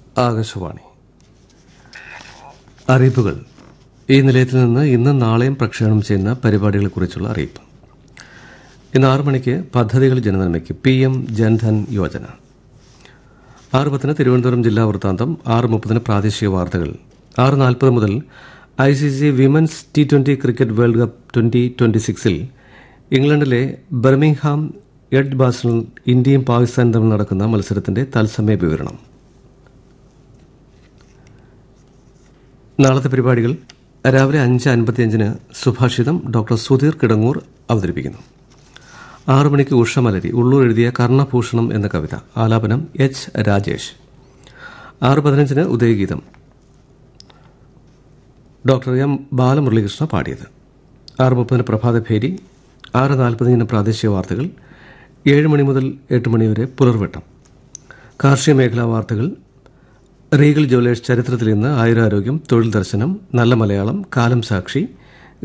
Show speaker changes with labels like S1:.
S1: ആകാശവാണി അറിയിപ്പുകൾ ഈ നിലയത്തിൽ നിന്ന് ഇന്നും നാളെയും പ്രക്ഷേപണം ചെയ്യുന്ന പരിപാടികളെക്കുറിച്ചുള്ള അറിയിപ്പ് ഇന്ന് ആറു മണിക്ക് പദ്ധതികൾ ജനനന്മയ്ക്ക് പി എം ജൻധൻ യോജന ആറ് പത്തിന് തിരുവനന്തപുരം ജില്ലാ വൃത്താന്തം ആറ് മുപ്പതിന് പ്രാദേശിക വാർത്തകൾ ആറ് നാൽപ്പത് മുതൽ I C C women's T twenty cricket world cup twenty twenty സിക്സിൽ ഇംഗ്ലണ്ടിലെ ബർമിംഗ്ഹാം എഡ് ബാസിൽ ഇന്ത്യയും പാകിസ്ഥാനും തമ്മിൽ നടക്കുന്ന മത്സരത്തിന്റെ തത്സമയ വിവരണം നാളത്തെ പരിപാടികൾ രാവിലെ അഞ്ച് അൻപത്തിയഞ്ചിന് സുഭാഷിതം ഡോക്ടർ സുധീർ കിടങ്ങൂർ അവതരിപ്പിക്കുന്നു ആറു മണിക്ക് ഉഷമലരി ഉള്ളൂർ എഴുതിയ കർണഭൂഷണം എന്ന കവിത ആലാപനം എച്ച് രാജേഷ് ആറ് പതിനഞ്ചിന് ഉദയഗീതം ഡോക്ടർ എം ബാലമുരളീകൃഷ്ണ പാടിയത് ആറ് മുപ്പതിന് പ്രഭാതഭേരി ആറ് നാൽപ്പതിന് പ്രാദേശിക വാർത്തകൾ ഏഴ് മണി മുതൽ എട്ട് മണി വരെ പുലർവെട്ടം കാർഷിക മേഖലാ വാർത്തകൾ റീഗൽ ജ്വല്ലേഴ്സ് ചരിത്രത്തിൽ ഇന്ന് ആയുരാരോഗ്യം തൊഴിൽ ദർശനം നല്ല മലയാളം കാലം സാക്ഷി